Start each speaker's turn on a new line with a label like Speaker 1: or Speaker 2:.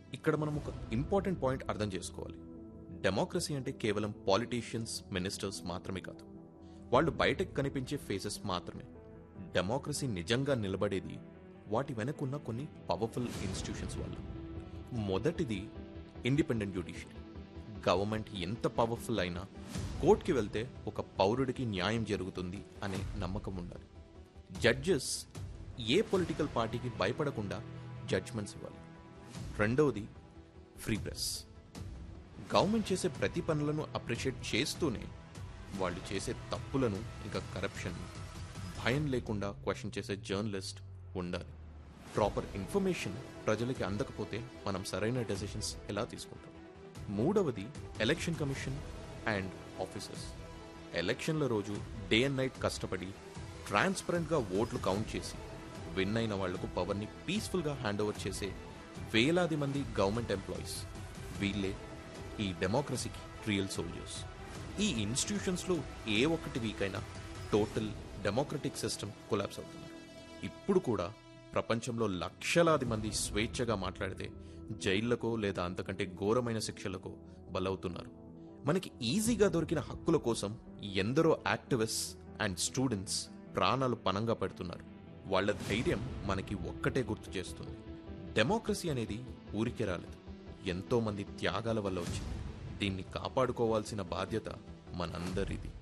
Speaker 1: ఇక్కడ మనం ఒక ఇంపార్టెంట్ పాయింట్ అర్థం చేసుకోవాలి డెమోక్రసీ అంటే కేవలం పాలిటీషియన్స్ మినిస్టర్స్ మాత్రమే కాదు వాళ్ళు బయటకు కనిపించే ఫేసెస్ మాత్రమే డెమోక్రసీ నిజంగా నిలబడేది వాటి వెనకున్న కొన్ని పవర్ఫుల్ ఇన్స్టిట్యూషన్స్ వల్ల మొదటిది ఇండిపెండెంట్ జ్యుడిషియరీ గవర్నమెంట్ ఎంత పవర్ఫుల్ అయినా కోర్టుకి వెళ్తే ఒక పౌరుడికి న్యాయం జరుగుతుంది అనే నమ్మకం ఉండాలి జడ్జెస్ ఏ పొలిటికల్ పార్టీకి భయపడకుండా జడ్జ్మెంట్స్ ఇవ్వాలి రెండవది ఫ్రీ ప్రెస్ గవర్నమెంట్ చేసే ప్రతి పనులను అప్రిషియేట్ చేస్తూనే వాళ్ళు చేసే తప్పులను ఇంకా కరప్షన్ భయం లేకుండా క్వశ్చన్ చేసే జర్నలిస్ట్ ఉండాలి ప్రాపర్ ఇన్ఫర్మేషన్ ప్రజలకి అందకపోతే మనం సరైన డెసిషన్స్ ఎలా తీసుకుంటాం మూడవది ఎలక్షన్ కమిషన్ అండ్ ఆఫీసర్స్ ఎలక్షన్ల రోజు డే అండ్ నైట్ కష్టపడి ట్రాన్స్పరెంట్గా ఓట్లు కౌంట్ చేసి విన్ అయిన వాళ్లకు పవర్ని పీస్ఫుల్గా హ్యాండ్ ఓవర్ చేసే వేలాది మంది గవర్నమెంట్ ఎంప్లాయీస్ వీళ్ళే ఈ డెమోక్రసీకి రియల్ సోల్జర్స్ ఈ ఇన్స్టిట్యూషన్స్లో ఏ ఒక్కటి వీక్ అయినా టోటల్ డెమోక్రటిక్ సిస్టమ్ కొలాప్స్ అవుతుంది ఇప్పుడు కూడా ప్రపంచంలో లక్షలాది మంది స్వేచ్ఛగా మాట్లాడితే జైళ్లకో లేదా అంతకంటే ఘోరమైన శిక్షలకో బలవుతున్నారు మనకి ఈజీగా దొరికిన హక్కుల కోసం ఎందరో యాక్టివిస్ట్స్ అండ్ స్టూడెంట్స్ ప్రాణాలు పనంగా పెడుతున్నారు వాళ్ళ ధైర్యం మనకి ఒక్కటే గుర్తు చేస్తుంది డెమోక్రసీ అనేది ఊరికే రాలేదు ఎంతో మంది త్యాగాల వల్ల వచ్చింది దీన్ని కాపాడుకోవాల్సిన బాధ్యత మనందరిది